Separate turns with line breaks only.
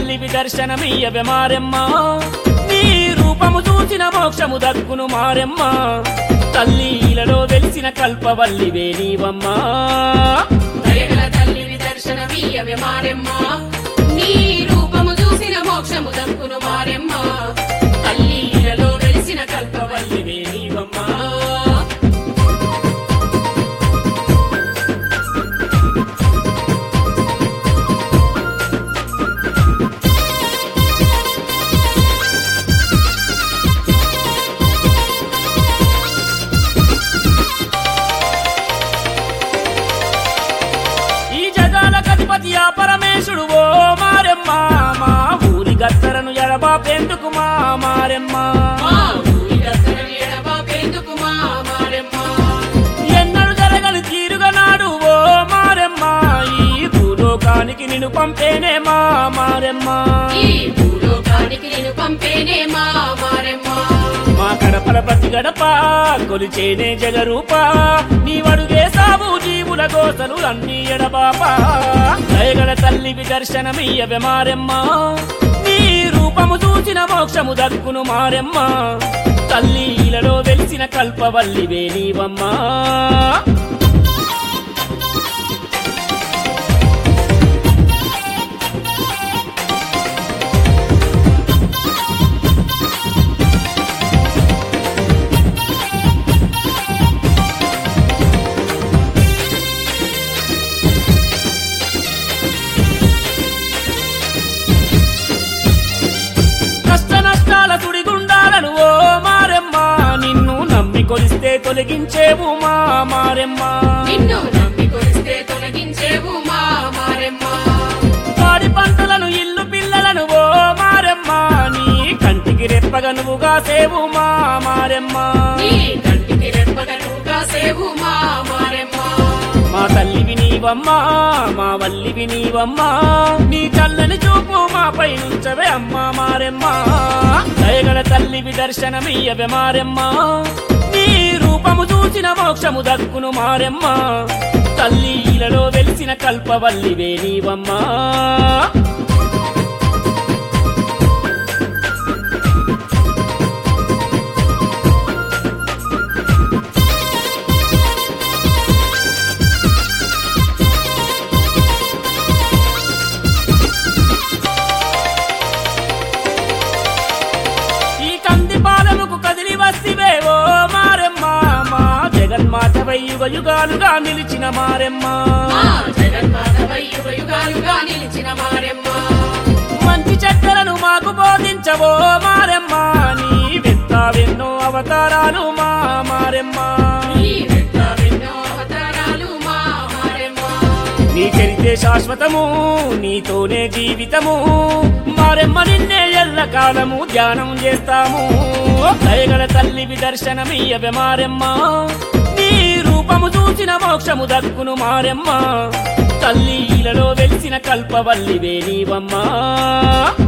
తల్లివి దర్శనమియ్యవే మారెమ్మ నీ రూపము చూసిన మోక్షము దక్కును మారెమ్మ తల్లిలలో వెలిసిన కల్పవల్లివే నీవమ్మా
దయగల తల్లివి దర్శనమీయవే మారెమ్మ నీ రూపము చూసిన మోక్షము దక్కును మారెమ్మ తల్లిలలో వెలిసిన కల్పవల్లివే నీవమ్మా
ఈ జగాల గణపతి ఆ పరమేశుడు ఓ మారెమ్మ మా ఊరి గత్తరను ఎడబాపేందుకు మా మారెమ్మ
మా ఊరి దక్కరని ఎడబాపేందుకు మా మారెమ్మ
ఎన్నడు జరగని తీరుగా నాడు ఓ మారెమ్మ ఈ భూలోకానికి నిన్ను పంపేనే మా మారెమ్మ
ఈ భూలోకానికి నేను పంపేనే మా మారెమ్మ
మా గడపల ప్రతి గడప కొలిచేనే జగరూప నీ వడుగే సాబు జీవుల గోసలు అన్ని ఎడబాప దయగల తల్లివి దర్శనమియ్యవే మారెమ్మ నీ రూపము చూసిన మోక్షము దక్కును మారెమ్మ తల్లిలలో వెలిసిన కల్పవల్లివే నీవమ్మా కష్ట నష్టాల సుడిగుండాలను ఓ మారెమ్మ నిన్ను నమ్మి కొలిస్తే తొలగించేవు మా మారెమ్మ
నిన్ను నమ్మి కొలిస్తే తొలగించేవు మా మారెమ్మ
పాడి పంటలను ఇల్లు పిల్లలను ఓ మారెమ్మ నీ కంటికి రెప్పగా నువ్వుగా సేవు మా మారెమ్మ
నీ కంటికి రెప్పగను కాసేవు మా మారెమ్మ
మా తల్లివి నీవమ్మా మా వల్లివి నీవమ్మా నీ చల్లని చూపు మా పై నుంచవే అమ్మా మారెమ్మ దయగల తల్లివి దర్శనమియ్యవే మారెమ్మ నీ రూపము చూసిన మోక్షము దక్కును మారెమ్మ తల్లిలలో వెలిసిన కల్పవల్లివే నీవమ్మా ఈ కంది పాలముకు కదిలి వస్తివే ఓ మారెమ్మ మా జగన్మాత యుగ యుగాలుగా నిలిచిన మారెమ్మ
మా జగన్మాతపై యుగ యుగాలుగా నిలిచిన మారెమ్మ
మంచి చెక్కలను మాకు బోధించవో మారెమ్మ నీ వెత్తావెన్నో అవతారాలు మా మారెమ్మ
నీ వెంట ఎన్నో అవతారాలు మా మారెమ్మ
నీ చరితే శాశ్వతము నీతోనే జీవితము మారెమ్మ నిన్నే ఎల్ల కాలము ధ్యానం చేస్తాము దయగల తల్లివి దర్శనమియ్యవే మారెమ్మ నీ రూపము చూసిన మోక్షము దక్కును మారెమ్మ తల్లిలలో వెలిసిన కల్పవల్లివే నీవమ్మా